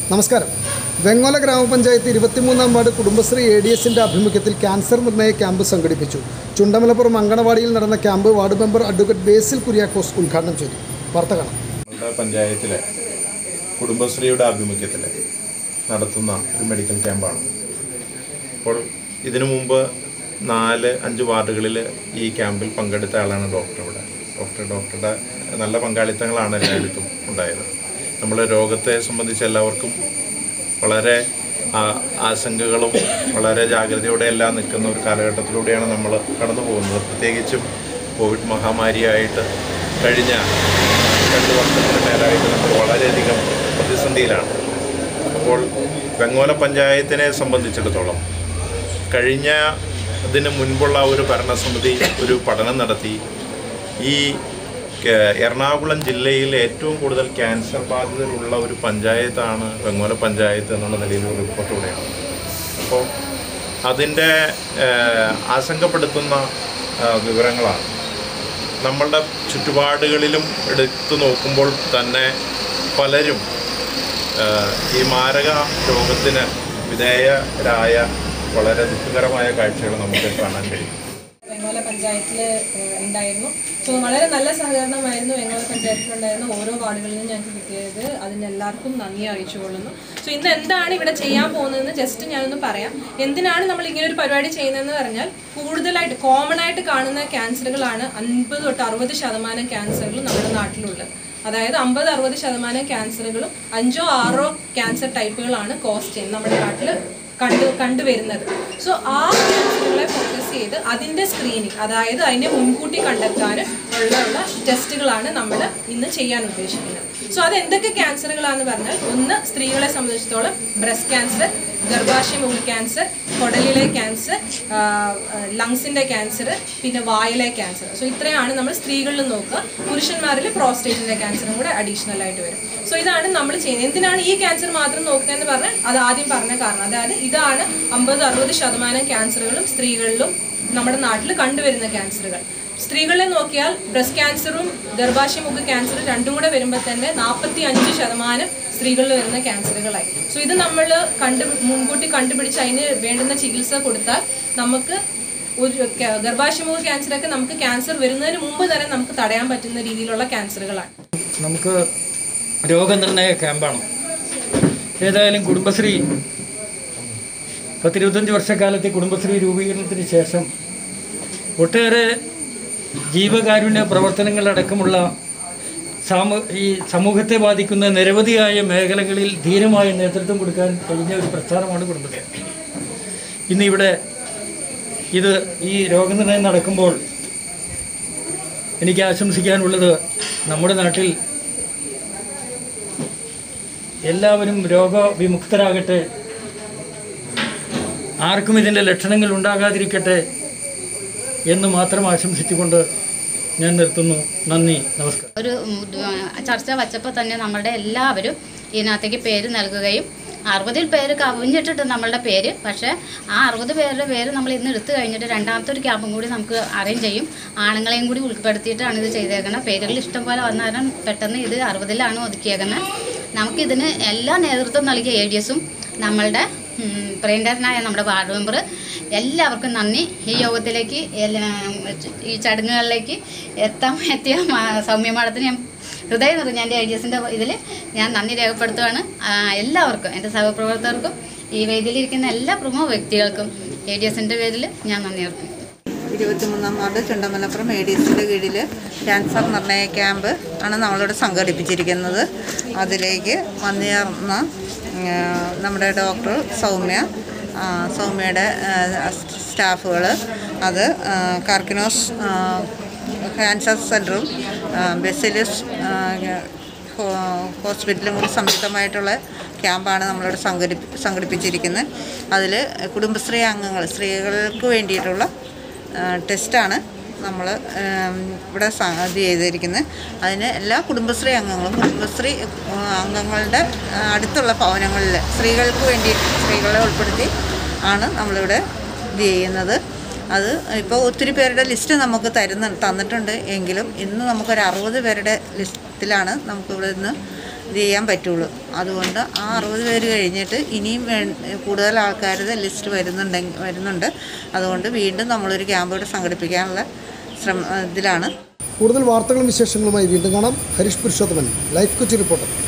നമസ്കാരം വെങ്ങോല ഗ്രാമപഞ്ചായത്ത് ഇരുപത്തിമൂന്നാം വാർഡ് കുടുംബശ്രീ എ ഡി എസിൻ്റെ ആഭിമുഖ്യത്തിൽ ക്യാൻസർ നിർണയ ക്യാമ്പ് സംഘടിപ്പിച്ചു ചുണ്ടമലപ്പുറം അങ്കണവാടിയിൽ നടന്ന camp ward member advocate Basil Kuriakose ഉദ്ഘാടനം ചെയ്തു വാർത്ത കാണാം നമ്മുടെ പഞ്ചായത്തിലെ കുടുംബശ്രീയുടെ ആഭിമുഖ്യത്തിൽ നടത്തുന്ന ഒരു മെഡിക്കൽ ക്യാമ്പാണ് അപ്പോൾ ഇതിനു മുമ്പ് നാല് അഞ്ച് വാർഡുകളിൽ ഈ ക്യാമ്പിൽ പങ്കെടുത്ത ആളാണ് ഡോക്ടർ ഇവിടെ ഡോക്ടർ ഡോക്ടറുടെ നല്ല പങ്കാളിത്തങ്ങളാണ് എല്ലായിടത്തും ഉണ്ടായത് നമ്മൾ രോഗത്തെ സംബന്ധിച്ച് എല്ലാവർക്കും വളരെ ആ- ആശങ്കകളും വളരെ ജാഗ്രതയോടെ എല്ലാം നിൽക്കുന്ന ഒരു കാലഘട്ടത്തിലൂടെയാണ് നമ്മൾ കടന്നു പോകുന്നത് പ്രത്യേകിച്ചും കോവിഡ് മഹാമാരിയായിട്ട് കഴിഞ്ഞ രണ്ട് വർഷത്തിന് മേലായിട്ട് നമ്മൾ വളരെയധികം പ്രതിസന്ധിയിലാണ് അപ്പോൾ വെങ്ങോല പഞ്ചായത്തിനെ സംബന്ധിച്ചിടത്തോളം കഴിഞ്ഞ ഇതിന് മുൻപുള്ള ഒരു ഭരണസമിതി ഒരു പഠനം നടത്തി ഈ കേ- എറണാകുളം ജില്ലയിൽ ഏറ്റവും കൂടുതൽ ക്യാൻസർ ബാധിതരുള്ള ഒരു പഞ്ചായത്താണ് വെങ്ങോല പഞ്ചായത്ത് എന്നുള്ള നിലയിൽ ഒരു റിപ്പോർട്ട് കൂടെയാണ് അപ്പോൾ അതിൻ്റെ ഏഹ്, ആശങ്കപ്പെടുത്തുന്ന ആ, വിവരങ്ങളാണ് നമ്മളുടെ ചുറ്റുപാടുകളിലും എടുത്തു നോക്കുമ്പോൾ തന്നെ പലരും ഏഹ്, ഈ മാരക രോഗത്തിന് വിധേയരായ വളരെ ദുഃഖകരമായ കാഴ്ചകൾ നമുക്ക് കാണാൻ കഴിയും വെങ്ങോല പഞ്ചായത്തിൽ ഉണ്ടായിരുന്നു സോ വളരെ നല്ല സഹകരണമായിരുന്നു വെങ്ങോല പഞ്ചായത്തിലുണ്ടായിരുന്ന ഓരോ വാർഡുകളിൽ നിന്നും ഞങ്ങൾക്ക് കിട്ടിയത് അതിന് എല്ലാവർക്കും നന്ദി അറിയിച്ചുകൊള്ളുന്നു സോ ഇന്ന് എന്താണ് ഇവിടെ ചെയ്യാൻ പോകുന്നതെന്ന് ജസ്റ്റ് ഞാനൊന്ന് പറയാം എന്തിനാണ് നമ്മൾ ഇങ്ങനെ ഒരു പരിപാടി ചെയ്യുന്നതെന്ന് പറഞ്ഞാൽ കൂടുതലായിട്ട് കോമൺ ആയിട്ട് കാണുന്ന ക്യാൻസറുകളാണ് അൻപത് തൊട്ട് അറുപത് ശതമാനം ക്യാൻസറുകൾ നമ്മുടെ നാട്ടിലുള്ളത് അതായത് അമ്പത് അറുപത് ശതമാനം ക്യാൻസറുകളും അഞ്ചോ ആറോ ക്യാൻസർ ടൈപ്പുകളാണ് കോസ്റ്റ് ചെയ്യുന്നത് നമ്മുടെ നാട്ടിൽ കണ്ടു കണ്ടുവരുന്നത് സോ ആ ക്യാൻസറുകളെ ഫോക്കസ് ചെയ്ത് അതിൻ്റെ സ്ക്രീനിങ് അതായത് അതിനെ മുൻകൂട്ടി കണ്ടെത്താൻ ഉള്ള ഉള്ള ടെസ്റ്റുകളാണ് നമ്മൾ ഇന്ന് ചെയ്യാൻ ഉദ്ദേശിക്കുന്നത് സോ അത് എന്തൊക്കെ ക്യാൻസറുകളാണെന്ന് പറഞ്ഞാൽ ഒന്ന് സ്ത്രീകളെ സംബന്ധിച്ചിടത്തോളം ബ്രസ്റ്റ് ക്യാൻസർ ഗർഭാശയ മുകൾ ക്യാൻസർ കുടലിലെ ക്യാൻസർ ലങ്സിൻ്റെ ക്യാൻസർ പിന്നെ വായിലെ ക്യാൻസർ സോ ഇത്രയാണ് നമ്മൾ സ്ത്രീകളിൽ നോക്കുക പുരുഷന്മാരിൽ പ്രോസ്റ്റേറ്റിൻ്റെ ക്യാൻസറും കൂടെ അഡീഷണൽ ആയിട്ട് വരും സോ ഇതാണ് നമ്മൾ ചെയ്യുന്നത് എന്തിനാണ് ഈ ക്യാൻസർ മാത്രം നോക്കുന്നതെന്ന് പറഞ്ഞാൽ അത് ആദ്യം പറഞ്ഞ കാരണം അതായത് ഇതാണ് അമ്പത് അറുപത് ശതമാനം ക്യാൻസറുകളും സ്ത്രീകളിലും നമ്മുടെ നാട്ടിൽ കണ്ടുവരുന്ന ക്യാൻസറുകൾ സ്ത്രീകളെ നോക്കിയാൽ ബ്രസ്റ്റ് ക്യാൻസറും ഗർഭാശയമുഖ ക്യാൻസറും രണ്ടും കൂടെ വരുമ്പോൾ തന്നെ നാൽപ്പത്തി അഞ്ച് ശതമാനം സ്ത്രീകളിൽ വരുന്ന ക്യാൻസറുകളായി സോ ഇത് നമ്മൾ കണ്ടു മുൻകൂട്ടി കണ്ടുപിടിച്ച് അതിന് വേണ്ടുന്ന ചികിത്സ കൊടുത്താൽ നമുക്ക് ഒരു ക- ഗർഭാശയമുഖ ക്യാൻസറൊക്കെ നമുക്ക് ക്യാൻസർ വരുന്നതിന് മുമ്പ് തന്നെ നമുക്ക് തടയാൻ പറ്റുന്ന രീതിയിലുള്ള ക്യാൻസറുകളാണ് നമുക്ക് രോഗനിർണയ ക്യാമ്പാണ് ഏതായാലും കുടുംബശ്രീ പത്തിരുപത്തഞ്ച് വർഷക്കാലത്തെ കുടുംബശ്രീ രൂപീകരണത്തിന് ശേഷം ഒട്ടേറെ ജീവകാരുണ്യ പ്രവർത്തനങ്ങളടക്കമുള്ള സാമൂ ഈ സമൂഹത്തെ ബാധിക്കുന്ന നിരവധിയായ മേഖലകളിൽ ധീരമായ നേതൃത്വം കൊടുക്കാൻ കഴിഞ്ഞ ഒരു പ്രസ്ഥാനമാണ് കുടുംബശ്രീ ഇന്ന് ഇവിടെ ഇത് ഈ രോഗനിർണയം നടക്കുമ്പോൾ എനിക്ക് ആശംസിക്കാനുള്ളത് നമ്മുടെ നാട്ടിൽ എല്ലാവരും രോഗവിമുക്തരാകട്ടെ ആർക്കും ഇതിൻ്റെ ലക്ഷണങ്ങൾ ഉണ്ടാകാതിരിക്കട്ടെ എന്ന് മാത്രം ആശംസിച്ചുകൊണ്ട് ഞാൻ നിർത്തുന്നു നന്ദി നമസ്കാരം ഒരു ഉം, ദ- ചർച്ച വച്ചപ്പോൾ തന്നെ നമ്മളുടെ എല്ലാവരും ഇതിനകത്തേക്ക് പേര് നൽകുകയും അറുപതിൽ പേര് കവിഞ്ഞിട്ടിട്ട് നമ്മളുടെ പേര് പക്ഷേ ആ അറുപത് പേരുടെ പേര് നമ്മൾ ഇന്ന് എടുത്തു കഴിഞ്ഞിട്ട് രണ്ടാമത്തെ ഒരു ക്യാമ്പും കൂടി നമുക്ക് അറേഞ്ച് ചെയ്യും ആണുങ്ങളെയും കൂടി ഉൾപ്പെടുത്തിയിട്ടാണ് ഇത് ചെയ്തേക്കുന്നത് പേരുകൾ ഇഷ്ടം പോലെ വന്നാലും പെട്ടെന്ന് ഇത് അറുപതിലാണ് ഒതുക്കിയേക്കുന്നത് നമുക്കിതിന് എല്ലാ നേതൃത്വം നൽകിയ എ ഡി എസും നമ്മളുടെ ഉം, പ്രിയങ്കരനായ നമ്മുടെ വാർഡ് മെമ്പർ എല്ലാവർക്കും നന്ദി ഈ യോഗത്തിലേക്ക് എല്ലാ ഈ ചടങ്ങുകളിലേക്ക് എത്താൻ എത്തിയ മാ- സൗമ്യ മാഡത്തിന് ഞാൻ ഹൃദയം നിറഞ്ഞ എൻ്റെ ഐ ഡി എസിൻ്റെ ഇതിൽ ഞാൻ നന്ദി രേഖപ്പെടുത്തുകയാണ് ആ, എല്ലാവർക്കും എൻ്റെ സഹപ്രവർത്തകർക്കും ഈ വേദിയിലിരിക്കുന്ന എല്ലാ പ്രമുഖ വ്യക്തികൾക്കും എ ഡി എസിൻ്റെ പേരിൽ ഞാൻ നന്ദി അർപ്പിക്കുന്നു ഇരുപത്തിമൂന്നാം വാർഡ് ചുണ്ടമലപ്പുറം എ ഡി എസിൻ്റെ കീഴിൽ ക്യാൻസർ നിർണയ ക്യാമ്പ് ആണ് നമ്മളിവിടെ സംഘടിപ്പിച്ചിരിക്കുന്നത് അതിലേക്ക് വന്നുചേർന്ന ആ, നമ്മുടെ ഡോക്ടർ സൗമ്യ ആ, സൗമ്യയുടെ സ്റ്റാഫുകൾ അത് ആ, കാർക്കിനോസ് ആ, ക്യാൻസർ സെൻറ്ററും ആ, ബെസിലിസ് ആ, ഹോ- ഹോസ്പിറ്റലും കൂടി സംയുക്തമായിട്ടുള്ള ക്യാമ്പാണ് നമ്മളിവിടെ സംഘടിപ്പി സംഘടിപ്പിച്ചിരിക്കുന്നത് അതിൽ കുടുംബശ്രീ അംഗങ്ങൾ സ്ത്രീകൾക്ക് വേണ്ടിയിട്ടുള്ള ആ, ടെസ്റ്റാണ് നമ്മൾ ഇവിടെ സ- ഇത് ചെയ്തിരിക്കുന്നത് അതിന് എല്ലാ കുടുംബശ്രീ അംഗങ്ങളും കുടുംബശ്രീ ആ, അംഗങ്ങളുടെ ആ, അടുത്തുള്ള ഭവനങ്ങളിൽ സ്ത്രീകൾക്ക് വേണ്ടി സ്ത്രീകളെ ഉൾപ്പെടുത്തി ആണ് നമ്മളിവിടെ ഇത് ചെയ്യുന്നത് അത് ഇപ്പോൾ ഒത്തിരി പേരുടെ ലിസ്റ്റ് നമുക്ക് തരുന്ന തന്നിട്ടുണ്ട് എങ്കിലും ഇന്ന് നമുക്കൊരു അറുപത് പേരുടെ ലിസ്റ്റിലാണ് നമുക്കിവിടെ നിന്ന് ഇത് ചെയ്യാൻ പറ്റുള്ളൂ അതുകൊണ്ട് ആ അറുപത് പേര് കഴിഞ്ഞിട്ട് ഇനിയും വേ കൂടുതൽ ആൾക്കാരുടെ ലിസ്റ്റ് വരുന്നുണ്ടെങ്കിൽ വരുന്നുണ്ട് അതുകൊണ്ട് വീണ്ടും നമ്മളൊരു ക്യാമ്പ് ഇവിടെ സംഘടിപ്പിക്കാനുള്ള ശ്രമ ഇതിലാണ് കൂടുതൽ വാർത്തകളും വിശേഷങ്ങളുമായി വീണ്ടും കാണാം ഹരീഷ് പുരുഷോത്തമൻ ലൈഫ് കൊച്ചി റിപ്പോർട്ടർ